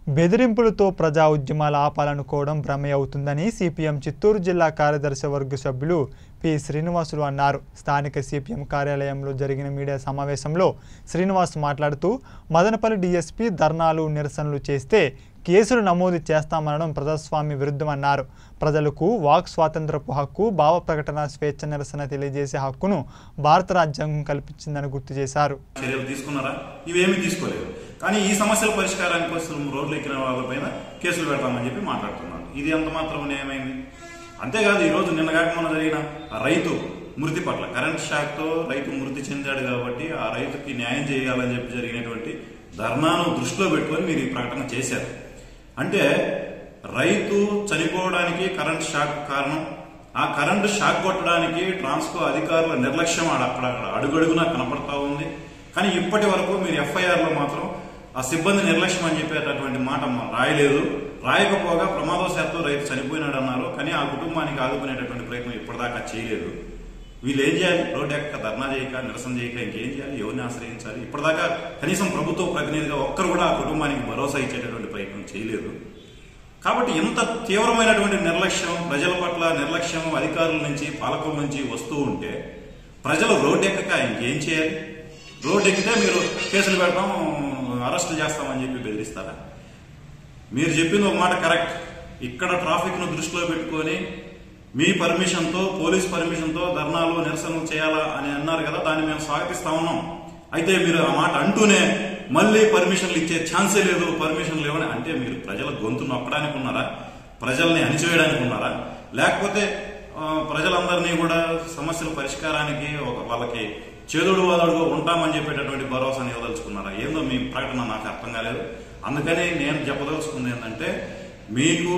బెదిరింపులతో ప్రజా ఉద్యమాలు ఆపాలనుకోవడం భ్రమే అవుతుందని సిపిఎం చిత్తూరు జిల్లా కార్యదర్శి వర్గ సభ్యులు పి శ్రీనివాసులు అన్నారు స్థానిక సిపిఎం కార్యాలయంలో జరిగిన మీడియా సమావేశంలో శ్రీనివాస్ మాట్లాడుతూ మదనపల్లి డీఎస్పీ ధర్నాలు నిరసనలు చేస్తే కేసులు నమోదు చేస్తామనడం ప్రజాస్వామ్య విరుద్ధమన్నారు ప్రజలకు వాక్ స్వాతంత్రపు హక్కు భావ ప్రకటన స్వేచ్ఛ నిరసన తెలియజేసే హక్కును భారత రాజ్యాంగం కల్పించిందని గుర్తు చేశారు చర్యలు తీసుకున్నారా ఇవేమీ తీసుకోలేదు కానీ ఈ సమస్యల పరిష్కారానికి కోసం రోడ్లు ఎక్కిన వాళ్ళపైన కేసులు పెడతామని చెప్పి మాట్లాడుతున్నారు ఇది ఎంత మాత్రం న్యాయమైంది అంతేకాదు ఈరోజు నిన్న కాక మొన్న జరిగిన ఆ రైతు మృతి పట్ల కరెంట్ షాక్తో రైతు మృతి చెందాడు కాబట్టి ఆ రైతుకి న్యాయం చేయాలని చెప్పి జరిగినటువంటి ధర్నాను దృష్టిలో పెట్టుకొని మీరు ఈ ప్రకటన చేశారు అంటే రైతు చనిపోవడానికి కరెంట్ షాక్ కారణం ఆ కరెంటు షాక్ కొట్టడానికి ట్రాన్స్కో అధికారుల నిర్లక్ష్యం ఆడ అక్కడ అడుగడుగునా కనపడతా ఉంది కానీ ఇప్పటి వరకు మీరు ఎఫ్ఐఆర్ లో మాత్రం ఆ సిబ్బంది నిర్లక్ష్యం అని చెప్పేటటువంటి మాట మా- రాయలేదు రాయకపోగా ప్రమాదవశాత్తు రైతు చనిపోయినాడు అన్నారు కానీ ఆ కుటుంబానికి ఆదుకునేటటువంటి ప్రయత్నం ఇప్పటిదాకా చేయలేదు వీళ్ళు ఏం చేయాలి రోడ్డు ఎక్క ధర్నా చేయక నిరసన చేయక ఇంకేం చేయాలి ఎవరిని ఆశ్రయించాలి ఇప్పటిదాకా కనీసం ప్రభుత్వ ప్రతినిధిగా ఒక్కరు కూడా ఆ కుటుంబానికి భరోసా ఇచ్చేటటువంటి ప్రయత్నం చేయలేదు కాబట్టి ఇంత తీవ్రమైనటువంటి నిర్లక్ష్యం ప్రజల పట్ల నిర్లక్ష్యం అధికారుల నుంచి పాలకుల నుంచి వస్తూ ఉంటే ప్రజలు రోడ్డు ఎక్కక ఇంకేం చేయాలి రోడ్డు ఎక్కితే మీరు కేసులు పెడతాం అరెస్టులు చేస్తామని చెప్పి బెదిరిస్తారా మీరు చెప్పింది ఒక మాట కరెక్ట్ ఇక్కడ ట్రాఫిక్ ను దృష్టిలో పెట్టుకొని మీ పర్మిషన్ తో పోలీస్ పర్మిషన్ తో ధర్నాలు నిరసనలు చేయాలా అని అన్నారు కదా దాన్ని మేము స్వాగతిస్తా ఉన్నాం అయితే మీరు ఆ మాట అంటూనే మళ్ళీ పర్మిషన్లు ఇచ్చే ఛాన్సే లేదు పర్మిషన్ లేవని అంటే మీరు ప్రజల గొంతు నొక్కడానికి ఉన్నారా ప్రజల్ని అణిచివేయడానికి ఉన్నారా లేకపోతే ఆ, ప్రజలందరినీ కూడా సమస్యల పరిష్కారానికి ఒక వాళ్ళకి చేదుడు వాదడుగా ఉంటామని చెప్పేటటువంటి భరోసాని ఇవ్వదలుచుకున్నారా ఏందో మీ ప్రకటన నాకు అర్థం కాలేదు అందుకని నేను చెప్పదలుచుకుంది ఏంటంటే మీకు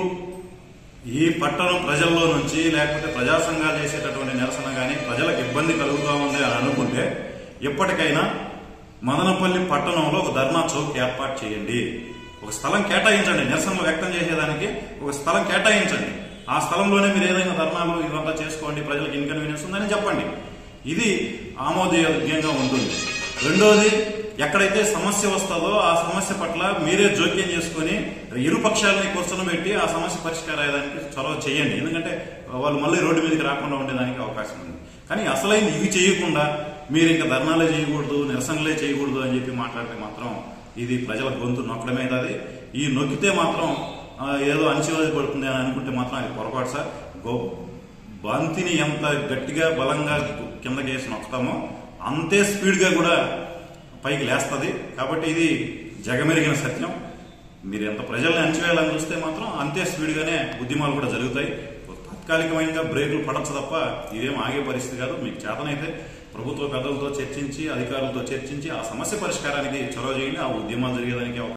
ఈ పట్టణం ప్రజల్లో నుంచి లేకపోతే ప్రజా సంఘాలు చేసేటటువంటి నిరసన కానీ ప్రజలకు ఇబ్బంది కలుగుతా ఉంది అని అనుకుంటే ఎప్పటికైనా మదనపల్లి పట్టణంలో ఒక ధర్నా చౌక్ ఏర్పాటు చేయండి ఒక స్థలం కేటాయించండి నిరసనలు వ్యక్తం చేసేదానికి ఒక స్థలం కేటాయించండి ఆ స్థలంలోనే మీరు ఏదైనా ధర్నాలు ఇదంతా చేసుకోండి ప్రజలకు ఇన్కన్వీనియన్స్ ఉందని చెప్పండి ఇది ఆమోదయోగ్యంగా ఉంటుంది రెండోది ఎక్కడైతే సమస్య వస్తుందో ఆ సమస్య పట్ల మీరే జోక్యం చేసుకుని ఇరు పక్షాలని కూర్చొని ఆ సమస్య పరిష్కారానికి చొరవ చేయండి ఎందుకంటే వాళ్ళు మళ్ళీ రోడ్డు మీదకి రాకుండా ఉండేదానికి అవకాశం ఉంది కానీ అసలైన ఇవి చేయకుండా మీరు ఇంకా ధర్నాలే చేయకూడదు నిరసనలే చేయకూడదు అని చెప్పి మాట్లాడితే మాత్రం ఇది ప్రజల గొంతు నొక్కడమే కాదు ఈ నొక్కితే మాత్రం ఆ, ఏదో అణచివేయబడుతుంది అని అనుకుంటే మాత్రం అది పొరపాటు సార్ గో బంతిని ఎంత గట్టిగా బలంగా కిందకి వేసి నొక్కుతామో అంతే స్పీడ్గా కూడా పైకి లేస్తుంది కాబట్టి ఇది జగమెరిగిన సత్యం మీరు ఎంత ప్రజల్ని అణచివేయాలని చూస్తే మాత్రం అంతే స్పీడ్గానే ఉద్యమాలు కూడా జరుగుతాయి తాత్కాలికమైన బ్రేకులు పడచ్చు తప్ప ఇదేం ఆగే పరిస్థితి కాదు మీకు చేతనైతే ప్రభుత్వ పెద్దలతో చర్చించి అధికారులతో చర్చించి ఆ సమస్య పరిష్కారానికి చొరవ చేయండి ఆ ఉద్యమాలు జరిగేదానికి అవకాశం